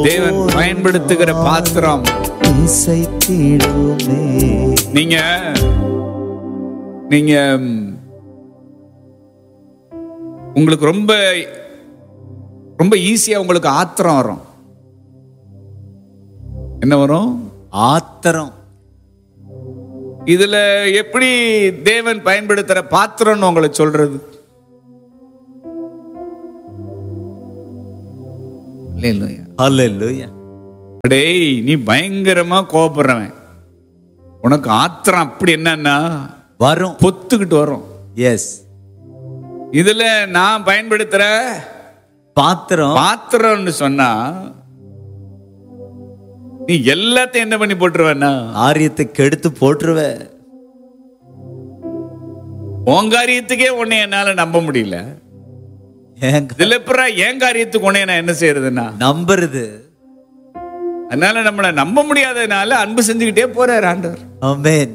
தேவன் பயன்படுத்துகிற பாத்திரம் இசைத்திடுமே நீங்க நீங்க ம், உங்களுக்கு ரொம்ப ரொம்ப ஈஸியா உங்களுக்கு ஆத்திரம் வரும் என்ன வரும் ஆத்திரம் இதுல எப்படி தேவன் பயன்படுத்துற பாத்திரம்னு உங்களை சொல்றது இல்லையா ஹalleluya டேய் நீ பயங்கரமா கோபப்படுறவன் உனக்கு ஆத்திரம் அப்படி என்னன்னா வரும் பொத்துக்கிட்டு வரும் எஸ் இதுல நான் பயன்படுத்துற பாத்திரம் பாத்திரம்னு சொன்னா நீ எல்லாத்தையும் என்ன பண்ணி போட்டுருவேன்னா ஆரியத்தை கெடுத்து போட்டுருவ உன் காரியத்துக்கே உன்னை என்னால நம்ப முடியல ஏங்க இதுல எப்பறா என் காரியத்துக்கு உன்னை நான் என்ன செய்யறதுன்னா நம்புறது அதனால நம்மளை நம்ப முடியாததுனால அன்பு செஞ்சுக்கிட்டே போறாரு ஆண்டவர் ஆமென்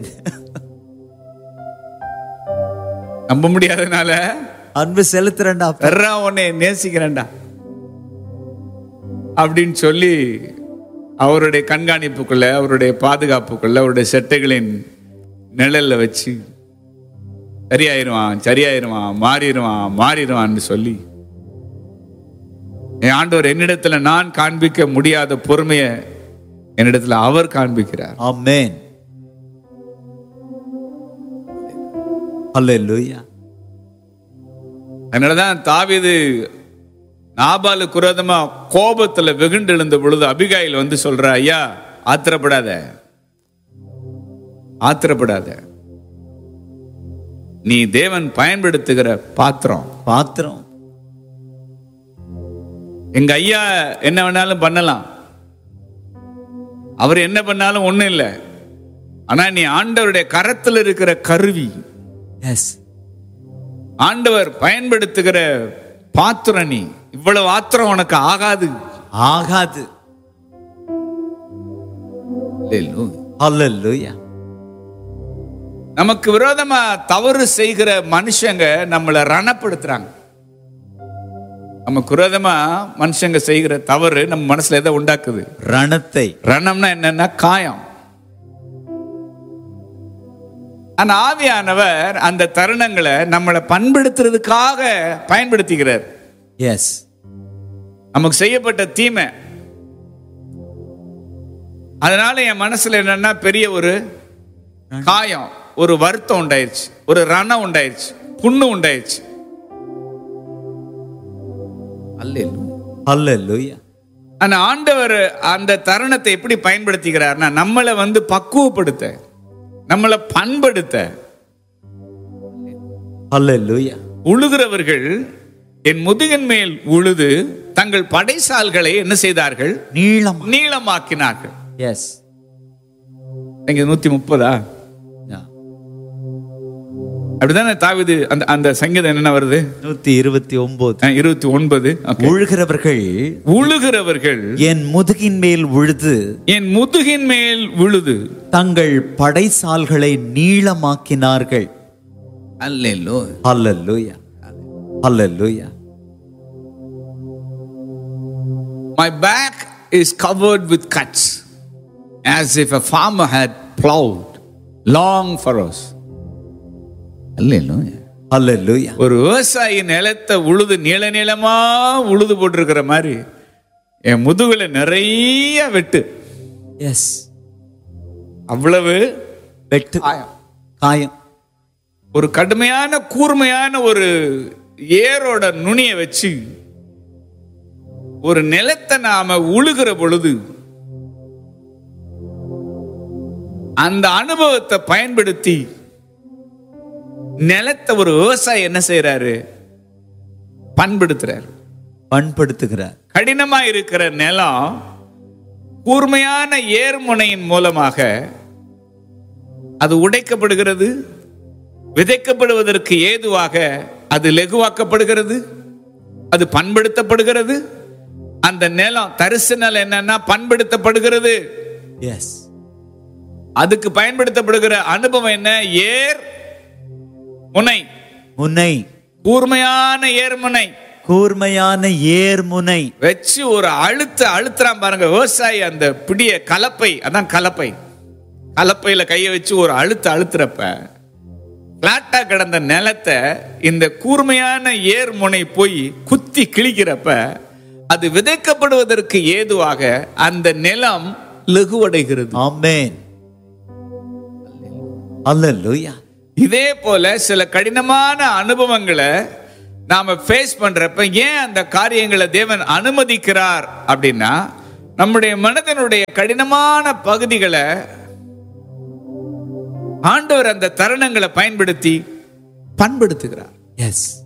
நம்ப முடியாததுனால அன்பு செலுத்துறேன்டா பெறா உன்னை நேசிக்கிறேன்டா அப்படின்னு சொல்லி அவருடைய கண்காணிப்புக்குள்ள அவருடைய பாதுகாப்புக்குள்ள அவருடைய செட்டைகளின் நிழல்ல வச்சு சரியாயிருவான் சரியாயிருவான் மாறிடுவான் மாறிடுவான்னு சொல்லி என் ஆண்டவர் என்னிடத்துல நான் காண்பிக்க முடியாத பொறுமையை என்னிடத்துல அவர் காண்பிக்கிறார் ஆமென் ஹalleluya அதனாலதான் தாவீது நாபாலுக்கு குரோதமா கோபத்துல வெகுண்டு எழுந்த பொழுது அபிகாயில் வந்து சொல்ற ஐயா ஆத்திரப்படாத ஆத்திரப்படாத நீ தேவன் பயன்படுத்துகிற பாத்திரம் பாத்திரம் எங்க ஐயா என்ன வேணாலும் பண்ணலாம் அவர் என்ன பண்ணாலும் ஒண்ணும் இல்லை ஆனா நீ ஆண்டவருடைய கரத்தில் இருக்கிற கருவி எஸ் ஆண்டவர் பயன்படுத்துகிற பாத்திரம் நீ இவ்வளவு ஆத்திரம் உனக்கு ஆகாது ஆகாது ஹalleluya நமக்கு விரோதமா தவறு செய்கிற மனுஷங்க நம்மளை ரணப்படுத்துறாங்க நமக்கு விரோதமா மனுஷங்க செய்கிற தவறு நம்ம மனசுல எதை உண்டாக்குது ரணத்தை ரணம்னா என்னன்னா காயம் ஆனா ஆவியானவர் அந்த தருணங்களை நம்மளை பண்படுத்துறதுக்காக பயன்படுத்திக்கிறார் எஸ் நமக்கு செய்யப்பட்ட தீமை அதனால என் மனசுல என்னன்னா பெரிய ஒரு காயம் ஒரு வருத்தம் உண்டாயிருச்சு ஒரு ரணம் உண்டாயிருச்சு புண்ணு உண்டாயிருச்சு அல்லேலூயா. ஹalleluya ஆனா ஆண்டவர் அந்த தருணத்தை எப்படி பயன்படுத்திக்கிறார்னா நம்மளை வந்து பக்குவப்படுத்த நம்மளை பண்படுத்த ஹalleluya உழுகிறவர்கள் என் முதுகின் மேல் உழுது தங்கள் படைசால்களை என்ன செய்தார்கள் நீளம் நீளமாக்கினார்கள் எஸ் இங்க நூத்தி முப்பதா அப்படிதானே தாவிது அந்த அந்த சங்கீதம் என்ன வருது நூத்தி இருபத்தி ஒன்பது அஹ், இருபத்தி ஒன்பது Okay. உழுகிறவர்கள் உழுகிறவர்கள் என் முதுகின் மேல் உழுது என் முதுகின் மேல் விழுது தங்கள் படைசால்களை நீளமாக்கினார்கள் அல்லேலோ ஹalleluya ஹalleluya My back is covered with cuts, as if a farmer had plowed long furrows. அல்லேலூயா. ஹalleluya ஒரு விவசாயி நிலத்தை உழுது நீள நீளமா உழுது போட்டிருக்கிற மாதிரி என் முதுகுல நிறைய வெட்டு எஸ் அவ்வளவு வெட்டு காயம். காயம் ஒரு கடுமையான கூர்மையான ஒரு ஏரோட நுனியை வச்சு ஒரு நிலத்தை நாம உழுகிற பொழுது அந்த அனுபவத்தை பயன்படுத்தி நிலத்தை ஒரு விவசாயி என்ன செய்யறாரு பண்படுத்துறாரு பண்படுத்துகிறார் கடினமா இருக்கிற நிலம் கூர்மையான ஏர்முனையின் மூலமாக அது உடைக்கப்படுகிறது விதைக்கப்படுவதற்கு ஏதுவாக அது லெகுவாக்கப்படுகிறது அது பண்படுத்தப்படுகிறது அந்த நிலம் தரிசு நிலம் என்னன்னா பண்படுத்தப்படுகிறது எஸ் அதுக்கு பயன்படுத்தப்படுகிற அனுபவம் என்ன ஏர் முனை முனை கூர்மையான ஏர்முனை கூர்மையான ஏர்முனை வச்சு ஒரு அழுத்த அழுத்துறான் பாருங்க விவசாயி அந்த பிடிய கலப்பை அதான் கலப்பை கலப்பையில கையை வச்சு ஒரு அழுத்த அழுத்துறப்ப பிளாட்டா கிடந்த நிலத்தை இந்த கூர்மையான ஏர் முனை போய் குத்தி கிழிக்கிறப்ப அது விதைக்கப்படுவதற்கு ஏதுவாக அந்த நிலம் லகுவடைகிறது ஆமென் அல்லேலூயா இதே போல சில கடினமான அனுபவங்களை நாம ஃபேஸ் பண்றப்ப ஏன் அந்த காரியங்களை தேவன் அனுமதிக்கிறார் அப்படின்னா நம்முடைய மனதனுடைய கடினமான பகுதிகளை ஆண்டவர் அந்த தருணங்களை பயன்படுத்தி பண்படுத்துகிறார் எஸ்